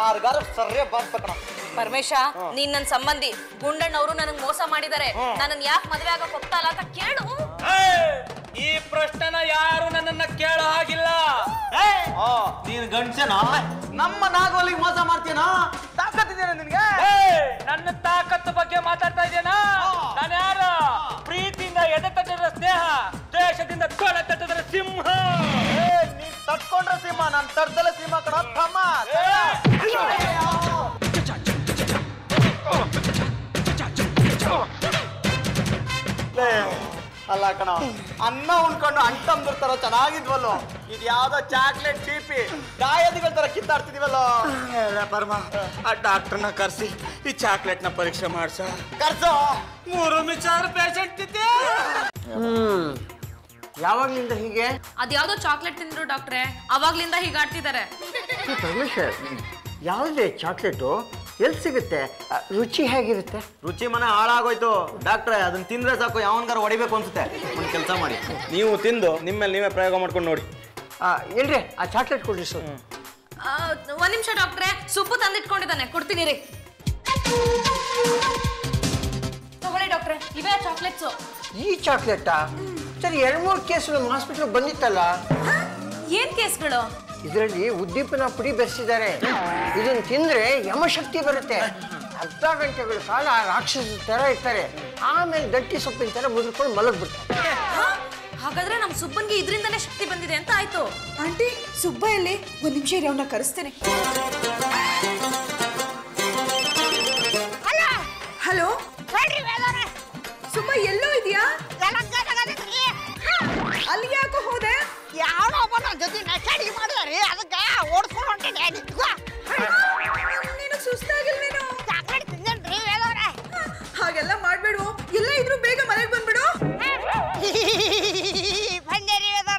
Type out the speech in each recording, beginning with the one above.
ಯಾರಿಗಾರು ಸರಿಯಾಗಿ ಬಾರ್ಸ್ಬೇಕಣ ಪರಮೇಶ ನೀನ್ ನನ್ ಸಂಬಂಧಿ ಗುಂಡಣ್ಣವರು ನನಗ್ ಮೋಸ ಮಾಡಿದ್ದಾರೆ ನನ್ನ ಯಾಕೆ ಮದ್ವೆ ಆಗಕ್ ಹೋಗ್ತಾ ಇಲ್ಲ ಅಂತ ಕೇಳು ಈ ಪ್ರಶ್ನೆನ ಯಾರು ನನ್ನನ್ನ ಕೇಳೋ ಹಾಗಿಲ್ಲ ನೀನ್ ಗಂಡ್ಸೇನ ನಮ್ಮ ನಾಗವಲ್ಲಿಗೆ ಮೋಸ ಮಾಡ್ತೀನ ತಾಕತ್ತಿದ್ದೇನೆ ನಿನ್ಗೆ ನನ್ನ ತಾಕತ್ತು ಬಗ್ಗೆ ಮಾತಾಡ್ತಾ ಇದ್ದೇನಾ ನಾನು ಯಾರ ಪ್ರೀತಿಯಿಂದ ಎದೆ ತಟ್ಟದ ಸ್ನೇಹ ದೇಶದಿಂದ ಕೊಳ ತಟ್ಟದ ಸಿಂಹ ಏ, ನೀನ್ ತಟ್ಕೊಂಡ್ರೆ ಸಿಂಹ ನಾನ್ ತಡ್ದಲ್ಲ ಸಿಂಹ ಕಣ ತಮ್ಮ ಲೇ, ಅಲ್ಲ ಕಣ ಅನ್ನ ಉಣ್ಕೊಂಡು ಅಂಟಮ್ದಿರ್ತಾರ ಚೆನ್ನಾಗಿದ್ವಲ್ಲೋ ಇದು ಯಾವ್ದೋ ಚಾಕ್ಲೇಟ್ ಚೀಪಿ ಗಾಯದಿಗಳ ತರ ಕಿತ್ತಾಡ್ತಿದೀವಲ್ಲೋ ಪರಮ ಆ ಡಾಕ್ಟರ್ನ ಕರ್ಸಿ ಈ ಚಾಕ್ಲೇಟ್ನ ಪರೀಕ್ಷೆ ಮಾಡ್ಸ ಕರ್ಸೋ ಮೂರು ವಿಚಾರ ಪೇಷಂಟ್ ಇದ್ದೆ ಹ್ಮ್ ಯಾವಾಗ್ಲಿಂದ ಹೀಗೆ ಅದ್ಯಾವ್ದೋ ಚಾಕ್ಲೇಟ್ ತಿಂದ್ರು ಡಾಕ್ಟ್ರೆ ಅವಾಗ್ಲಿಂದ ಹೀಗಾಡ್ತಿದ್ದಾರೆ ಈ ಪರಮೇಶ್ವರ್ ಯಾವುದೇ ಚಾಕ್ಲೇಟು ಎಲ್ಲಿ ಸಿಗುತ್ತೆ ಆ, ರುಚಿ ಹೇಗಿರುತ್ತೆ ರುಚಿ ಮನೆ ಹಾಳಾಗೋಯ್ತು ಡಾಕ್ಟ್ರೆ ಅದನ್ನ ತಿಂದ್ರೆ ಸಾಕು ಯಾವನ್ಗಾರ ಹೊಡಿಬೇಕು ಅನ್ಸುತ್ತೆ ಒಂದು ಕೆಲಸ ಮಾಡಿ ನೀವು ತಿಂದು ನಿಮ್ಮೇಲೆ ನೀವೇ ಪ್ರಯೋಗ ಮಾಡ್ಕೊಂಡು ನೋಡಿ ಆ, ಎಲ್ರಿ ಆ ಚಾಕ್ಲೇಟ್ ಕೊಡ್ರಿ ಸರ್ ಆ, ಒಂದ್ ನಿಮಿಷ ಡಾಕ್ಟ್ರೆ ಸುಬ್ಬು ತಂದಿಟ್ಕೊಂಡಿದ್ದಾನೆ ಕೊಡ್ತೀನಿ ರೀ ತಗೊಳ್ಳಿ ಡಾಕ್ಟ್ರೆ ಇವೇ ಚಾಕ್ಲೇಟ್ಸು ಈ ಚಾಕ್ಲೇಟಾ ಸರಿ ಎರಡು ಮೂರು ಕೇಸ್ ನಮ್ಮ ಹಾಸ್ಪಿಟ್ಲಿಗೆ ಬಂದಿತ್ತಲ್ಲ ಏನ್ ಕೇಸ್ಗಳು ಇದರಲ್ಲಿ ಉದ್ದೀಪನ ಪುಡಿ ಬೆರೆಸಿದ್ದಾರೆ ಇದನ್ನ ತಿಂದ್ರೆ ಯಮಶಕ್ತಿ ಬರುತ್ತೆ ಅರ್ಧ ಗಂಟೆಗಳ ಕಾಲ ರಾಕ್ಷಸ ತರ ಇರ್ತಾರೆ ಆಮೇಲೆ ಗಟ್ಟಿ ಸೊಪ್ಪಿನ ತರ ಮುದ್ಕೊಂಡು ಮಲಗ್ಬಿಡ್ತಾರೆ ಹಾ? ಹಾಗಾದ್ರೆ ನಮ್ ಸುಬ್ಬನ್ಗೆ ಇದ್ರಿಂದನೇ ಶಕ್ತಿ ಬಂದಿದೆ ಅಂತ ಆಯ್ತು ಆಂಟಿ ಸುಬ್ಬ ಎಲ್ಲಿ ಒಂದ್ ನಿಮಿಷ ಇರಿ ಅವನ್ನ ಕರೆಸ್ತೇನೆ ಹಲೋ ಸುಬ್ಬ ಎಲ್ಲೋ ಇದೆಯಾ ಅಲ್ಲಿಗೆ ಯಾಕೋ ಹೋದೆ ಯಾವನೋ ಒಬ್ಬ ನನ್ನ ಜೊತೆ ನಚಾಡಿ ಮಾಡಿದಾರೆ ಅದಕ್ಕೆ ಓಡಿಸ್ಕೊಂಡು ಹೊಂಟಿದ್ದೆ ನಿಂತ್ಕೋ ನೀನು ಸುಸ್ತಾಗಿಲ್ ನೀನು ಚಾಕ್ಲೇಟ್ ತಿಂದೇನ್ರಿ ವೇದವ್ರೆ ಹಾಗೆಲ್ಲ ಮಾಡ್ಬೇಡು ಎಲ್ಲ ಇದ್ರು ಬೇಗ ಮನೆಗೆ ಬಂದ್ಬಿಡು ಬಂದೇರಿ ವೇದವ್ರ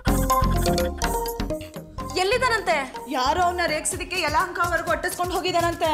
ಎಲ್ಲಿದ್ದಾನಂತೆ ಯಾರೋ ಅವನ್ನ ರೇಗ್ಸಿದಕ್ಕೆ ಯಲಹಂಕವರೆಗೂ ಒಟ್ಟಿಸ್ಕೊಂಡು ಹೋಗಿದಾನಂತೆ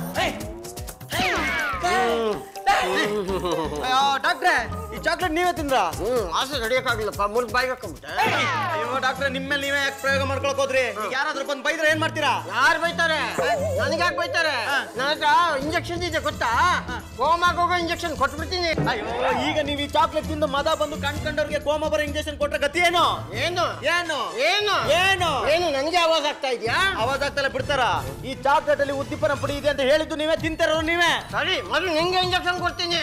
ಡಾಕ್ಟ್ರೆ ಈ ಚಾಕ್ಲೇಟ್ ನೀವೇ ತಿಂದ್ರಾ ಹ್ಮ್ ಆಸೆ ತಡಿಯಕ್ಕಾಗಲ್ಲಪ್ಪ ಮುಲ್ಕ್ ಬಾಯಿಗೆ ಹಾಕೊಂಬಿಟ್ಟೆ ಅಯ್ಯೋ ಡಾಕ್ಟ್ರೆ ನಿಮ್ಮೇಲೆ ನೀವೇ ಯಾಕೆ ಪ್ರಯೋಗ ಮಾಡ್ಕೊಳಕ್ ಹೋದ್ರಿ ಈಗ ಯಾರಾದ್ರೂ ಬಂದು ಬೈದ್ರೆ ಏನ್ ಮಾಡ್ತೀರಾ ಯಾರು ಬೈತಾರೆ ನನಗೆ ಯಾಕೆ ಬೈತಾರೆ ನನ್ನ ಹತ್ರ ಇಂಜೆಕ್ಷನ್ ಇದೆ ಗೊತ್ತಾ ಕೋಮಾಗ ಹೋಗೋ ಇಂಜೆಕ್ಷನ್ ಕೊಟ್ಬಿಡ್ತೀನಿ ಅಯ್ಯೋ ಈಗ ನೀವು ಈ ಚಾಕ್ಲೇಟ್ ತಿಂದು ಮದ ಬಂದು ಕಣ್ಕಂಡವ್ರಿಗೆ ಕೋಮ ಬರೋ ಇಂಜೆಕ್ಷನ್ ಕೊಟ್ರೆ ಗತಿ ಏನು ಏನು ಏನು ಏನು ಏನು ಏನು ನನಗೆ ಆವಾಜ್ ಆಗ್ತಾ ಇದೆಯಾ ಅವಾಜ್ ಆಗ್ತಲ್ಲ ಬಿಡ್ತಾರ ಈ ಚಾಕ್ಲೇಟ್ ಅಲ್ಲಿ ಉದ್ದೀಪನ ಪುಡಿ ಇದೆ ಅಂತ ಹೇಳಿದ್ದು ನೀವೇ ತಿಂತಾರೋ ನೀವೇ ಸರಿ ಮೊದಲು ನಿಂಗೆ ಇಂಜೆಕ್ಷನ್ ಕೊಡ್ತೀನಿ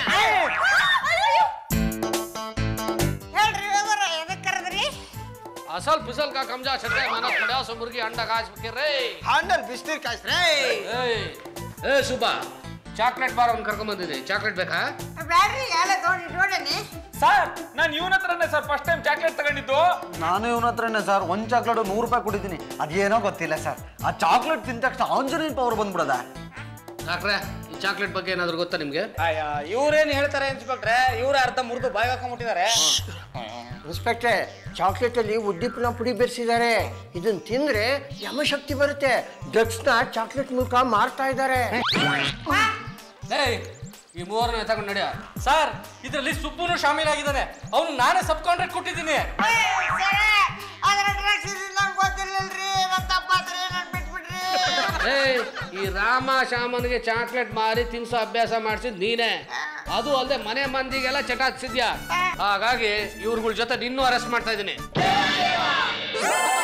ಹೇಳ್ರಿ ವೇದವ್ರ ಎದಕ್ಕೆ ಕರೆದ್ರಿ ಅಸಲ್ ಪಿಸಲ್ ಕಾ ಕಮ್ಜಾ ಛಟ್ಟೆ ಮನ ಪಡ್ಯಾ ಸೊ ಮುರ್ಗಿ ಅಂಡ ಕಾಸ್ ಬೇಕಿರ್ರಿ ಹಾಂಡಲ್ ಬಿಸ್ನೀರ್ ಕಾಯಿಸ್ರೆ ಏಯ್ ಏ ಸುಬ್ಬ ಚಾಕ್ಲೇಟ್ ಬಾರ್ ಅವ್ನು ಕರ್ಕೊಂಡ್ ಬಂದಿದ್ದೆ ಚಾಕ್ಲೇಟ್ ಬೇಕಾ ಬ್ಯಾಡ್ರಿ ಎಲ್ಲ ತೊಗೊಂಡು ನೋಡೇನಿ ಸರ್ ನಾನು ಇವನ ಹತ್ರನೇ ಸರ್ ಫಸ್ಟ್ ಟೈಮ್ ಚಾಕ್ಲೇಟ್ ತಗೊಂಡಿದ್ದು ನಾನು ಇವನ ಹತ್ರನೇ ಸರ್ ಒಂದ್ ಚಾಕ್ಲೇಟ್ ನೂರು ರೂಪಾಯಿ ಕೊಟ್ಟಿದ್ದೀನಿ ಅದೇನೋ ಗೊತ್ತಿಲ್ಲ ಸರ್ ಆ ಚಾಕ್ಲೇಟ್ ತಿಂದ ತಕ್ಷಣ ಆಂಜನೇಯನ್ ಪವರ್ ಬಂದ್ಬಿಡದ ಡಾಕ್ಟ್ರೆ ಈ ಚಾಕ್ಲೇಟ್ ಬಗ್ಗೆ ಏನಾದ್ರು ಗೊತ್ತಾ ನಿಮ್ಗೆ ಅಯ್ಯ ಇವ್ರೇನ್ ಹೇಳ್ತಾರೆ ಇನ್ಸ್ಪೆಕ್ಟ್ರೆ ಇವ್ರ ಅರ್ಧ ಮುರಿದು ಬಾಯಿ ಹಾಕೊಂಡ್ಬಿಟ್ಟಿದ್ದಾರೆ ಇನ್ಸ್ಪೆಕ್ಟ್ರೆ ಚಾಕ್ಲೇಟ್ ಅಲ್ಲಿ ಉದ್ದೀಪನ ಪುಡಿ ಬೆರೆಸಿದ್ದಾರೆ ಇದನ್ನ ತಿಂದ್ರೆ ಯಮಶಕ್ತಿ ಬರುತ್ತೆ ಡ್ರಗ್ಸ್ನ ಚಾಕ್ಲೇಟ್ ಮೂಲಕ ಮಾರ್ತಾ ಇದ್ದಾರೆ ಏಯ್ ಈ ಮೂವರನ್ನ ತಗೊಂಡು ನಡೆಯ ಸರ್ ಇದರಲ್ಲಿ ಸುಬ್ಬುನು ಶಾಮೀಲಾಗಿದ್ದಾನೆ ಅವನು ನಾನೇ ಸಬ್ ಕಾಂಟ್ರಾಕ್ಟ್ ಕೊಟ್ಟಿದ್ದೀನಿ ಅದ್ರ ಡ್ರಗ್ಸ್ ನಂಗೆ ಗೊತ್ತಿರ್ಲಿಲ್ರಿ ನನ್ನ ತಪ್ಪಾತ್ರಿ ನಾನು ಬಿಟ್ಬಿಟ್ರಿ ಏಯ್ ಈ ರಾಮ ಶಾಮನ್ಗೆ ಚಾಕ್ಲೇಟ್ ಮಾರಿ ತಿನ್ಸೋ ಅಭ್ಯಾಸ ಮಾಡಿಸಿದ್ ನೀನೇ ಅದು ಅಲ್ಲದೆ ಮನೆ ಮಂದಿಗೆಲ್ಲ ಚಟಾಕ್ಸಿದ್ಯಾ ಹಾಗಾಗಿ ಇವ್ರಗಳ ಜೊತೆ ನಿನ್ನೂ ಅರೆಸ್ಟ್ ಮಾಡ್ತಾ ಇದ್ದೀನಿ